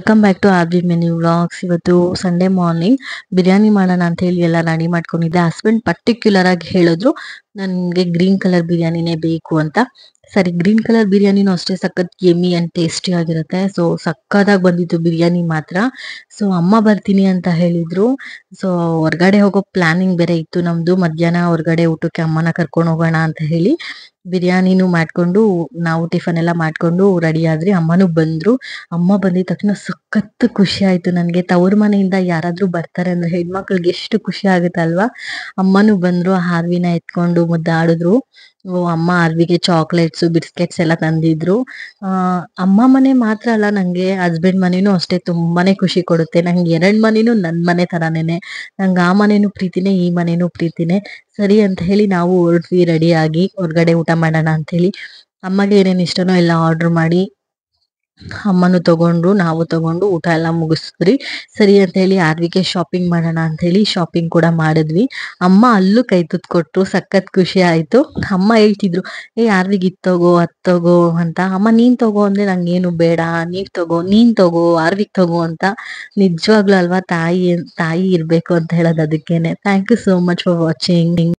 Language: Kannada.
welcome back to R B menu vlogs ಇವತ್ತು ಸಂಡೇ ಮಾರ್ನಿಂಗ್ ಬಿರಿಯಾನಿ ಮಾಡೋಣ ಅಂತ ಹೇಳಿ ಎಲ್ಲ ರೆಡಿ ಮಾಡ್ಕೊಂಡಿದ್ದೆ ಹಸ್ಬೆಂಡ್ ಪರ್ಟಿಕ್ಯುಲರ್ ಆಗಿ ಹೇಳಿದ್ರು ನನಗೆ ಗ್ರೀನ್ ಕಲರ್ ಬಿರಿಯಾನಿನೇ ಬೇಕು ಅಂತ ಸರಿ ಗ್ರೀನ್ ಕಲರ್ ಬಿರಿಯಾನಿನೂ ಅಷ್ಟೇ ಸಖತ್ ಯಮ್ಮಿ ಅಂಡ್ ಟೇಸ್ಟಿ ಆಗಿರುತ್ತೆ ಸೊ ಸಕ್ಕದಾಗಿ ಬಂದಿತ್ತು ಬಿರಿಯಾನಿ ಮಾತ್ರ ಸೊ ಅಮ್ಮ ಬರ್ತೀನಿ ಅಂತ ಹೇಳಿದ್ರು ಸೊ ಹೊರ್ಗಡೆ ಹೋಗೋ ಪ್ಲಾನಿಂಗ್ ಬೇರೆ ಇತ್ತು ನಮ್ದು ಮಧ್ಯಾಹ್ನ ಹೊರ್ಗಡೆ ಊಟಕ್ಕೆ ಅಮ್ಮನ ಕರ್ಕೊಂಡು ಹೋಗೋಣ ಅಂತ ಹೇಳಿ ಬಿರಿಯಾನಿನೂ ಮಾಡ್ಕೊಂಡು ನಾವು ಟಿಫನ್ ಎಲ್ಲ ಮಾಡ್ಕೊಂಡು ರೆಡಿ ಆದ್ರಿ ಅಮ್ಮನೂ ಬಂದ್ರು ಅಮ್ಮ ಬಂದಿದ ತಕ್ಷಣ ಸಖತ್ ಖುಷಿ ಆಯ್ತು ನನ್ಗೆ ತವ್ರ ಮನೆಯಿಂದ ಯಾರಾದ್ರೂ ಬರ್ತಾರೆ ಅಂದ್ರೆ ಹೆಣ್ಮಕ್ಳಿಗೆ ಎಷ್ಟು ಖುಷಿ ಆಗುತ್ತೆ ಅಲ್ವಾ ಅಮ್ಮನೂ ಬಂದ್ರು ಹಾರ್ವಿನ ಎತ್ಕೊಂಡು ಮುದ್ದಾಡಿದ್ರು ಓ, ಅಮ್ಮ ಆರ್ವಿಗೆ ಚಾಕ್ಲೇಟ್ಸ್ ಬಿಸ್ಕೆಟ್ಸ್ ಎಲ್ಲ ತಂದಿದ್ರು ಆ ಅಮ್ಮ ಮನೆ ಮಾತ್ರ ಅಲ್ಲ ನಂಗೆ ಹಸ್ಬೆಂಡ್ ಮನೇನು ಅಷ್ಟೇ ತುಂಬಾನೇ ಖುಷಿ ಕೊಡುತ್ತೆ ನಂಗೆ ಎರಡ್ ಮನೇನು ನನ್ ಮನೆ ತರಾನೇನೆ ನಂಗೆ ಆ ಮನೇನು ಪ್ರೀತಿನೇ ಈ ಮನೇನು ಪ್ರೀತಿನೇ ಸರಿ ಅಂತ ಹೇಳಿ ನಾವು ಹೊರಟ್ವಿ ರೆಡಿ ಆಗಿ ಹೊರ್ಗಡೆ ಊಟ ಮಾಡೋಣ ಅಂತ ಹೇಳಿ ಅಮ್ಮಗೆ ಏನೇನ್ ಇಷ್ಟನೋ ಎಲ್ಲ ಆರ್ಡರ್ ಮಾಡಿ ಅಮ್ಮನು ತಗೊಂಡ್ರು ನಾವು ತಗೊಂಡು ಊಟ ಎಲ್ಲ ಮುಗಿಸಿದ್ರಿ ಸರಿ ಅಂತ ಹೇಳಿ ಆರ್ವಿಗೆ ಶಾಪಿಂಗ್ ಮಾಡೋಣ ಅಂತ ಹೇಳಿ ಶಾಪಿಂಗ್ ಕೂಡ ಮಾಡಿದ್ವಿ ಅಮ್ಮ ಅಲ್ಲೂ ಕೈ ತುತ್ತು ಕೊಟ್ರು ಸಖತ್ ಖುಷಿ ಆಯ್ತು ಅಮ್ಮ ಹೇಳ್ತಿದ್ರು ಏ ಆರ್ವಿಗೆ ಇದ್ ತಗೋ ಅದ್ ತಗೋ ಅಂತ ಅಮ್ಮ ನೀನ್ ತಗೋ ಅಂದ್ರೆ ನಂಗೇನು ಬೇಡ ನೀವ್ ತಗೋ ನೀನ್ ತಗೋ ಆರ್ವಿಗ್ ತಗೋ ಅಂತ ನಿಜವಾಗ್ಲೂ ಅಲ್ವಾ ತಾಯಿ ತಾಯಿ ಇರ್ಬೇಕು ಅಂತ ಹೇಳೋದು ಅದಕ್ಕೇನೆ thank you so much for watching